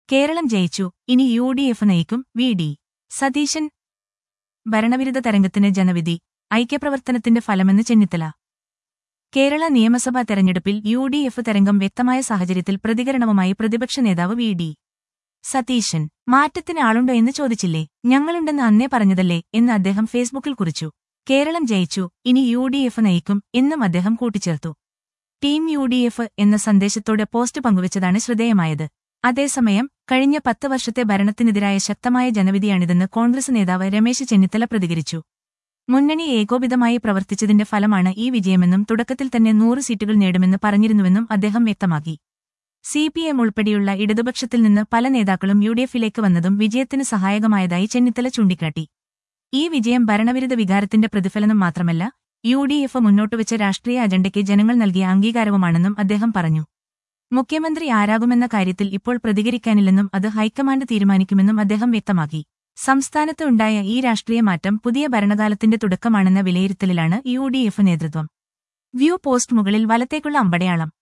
കേരളം ജയിച്ചു ഇനി U D F നയിക്കും വി ഡി സതീശൻ ഭരണവിരുദ്ധ തരംഗത്തിന് ജനവിധി ഐക്യപ്രവർത്തനത്തിന്റെ ഫലമെന്ന് ചെന്നിത്തല കേരള നിയമസഭാ തെരഞ്ഞെടുപ്പിൽ യു ഡി എഫ് തരംഗം വ്യക്തമായ സാഹചര്യത്തിൽ പ്രതികരണവുമായി പ്രതിപക്ഷ നേതാവ് വി ഡി സതീശൻ മാറ്റത്തിന് ആളുണ്ടോ എന്ന് ചോദിച്ചില്ലേ ഞങ്ങളുണ്ടെന്ന് അന്നേ പറഞ്ഞതല്ലേ എന്ന് അദ്ദേഹം ഫേസ്ബുക്കിൽ കുറിച്ചു കേരളം ജയിച്ചു ഇനി യു ഡി എഫ് നയിക്കും എന്നും അദ്ദേഹം കൂട്ടിച്ചേർത്തു ടീം യു ഡി എഫ് എന്ന സന്ദേശത്തോടെ പോസ്റ്റ് പങ്കുവച്ചതാണ് ശ്രദ്ധേയമായത് അതേസമയം കഴിഞ്ഞ പത്ത് വർഷത്തെ ഭരണത്തിനെതിരായ ശക്തമായ ജനവിധിയാണിതെന്ന് കോൺഗ്രസ് നേതാവ് രമേശ് ചെന്നിത്തല പ്രതികരിച്ചു മുന്നണി ഏകോപിതമായി പ്രവർത്തിച്ചതിന്റെ ഫലമാണ് ഈ വിജയമെന്നും തുടക്കത്തിൽ തന്നെ നൂറ് സീറ്റുകൾ നേടുമെന്ന് പറഞ്ഞിരുന്നുവെന്നും അദ്ദേഹം വ്യക്തമാക്കി സി പി എം ഉൾപ്പെടെയുള്ള ഇടതുപക്ഷത്തിൽ നിന്ന് പല നേതാക്കളും യു ഡി എഫിലേക്ക് വന്നതും വിജയത്തിന് സഹായകമായതായി ചെന്നിത്തല ചൂണ്ടിക്കാട്ടി ഈ വിജയം ഭരണവിരുദ്ധ വികാരത്തിന്റെ പ്രതിഫലനം മാത്രമല്ല യു ഡി എഫ് മുന്നോട്ടുവച്ച രാഷ്ട്രീയ അജണ്ടയ്ക്ക് ജനങ്ങൾ നൽകിയ അംഗീകാരവുമാണെന്നും അദ്ദേഹം പറഞ്ഞു മുഖ്യമന്ത്രി ആരാകുമെന്ന കാര്യത്തിൽ ഇപ്പോൾ പ്രതികരിക്കാനില്ലെന്നും അത് ഹൈക്കമാൻഡ് തീരുമാനിക്കുമെന്നും അദ്ദേഹം വ്യക്തമാക്കി സംസ്ഥാനത്ത് ഉണ്ടായ ഈ രാഷ്ട്രീയ മാറ്റം പുതിയ ഭരണകാലത്തിന്റെ തുടക്കമാണെന്ന വിലയിരുത്തലിലാണ് യു ഡി എഫ് നേതൃത്വം വ്യൂ പോസ്റ്റ് മുകളിൽ വലത്തേക്കുള്ള അമ്പടയാളം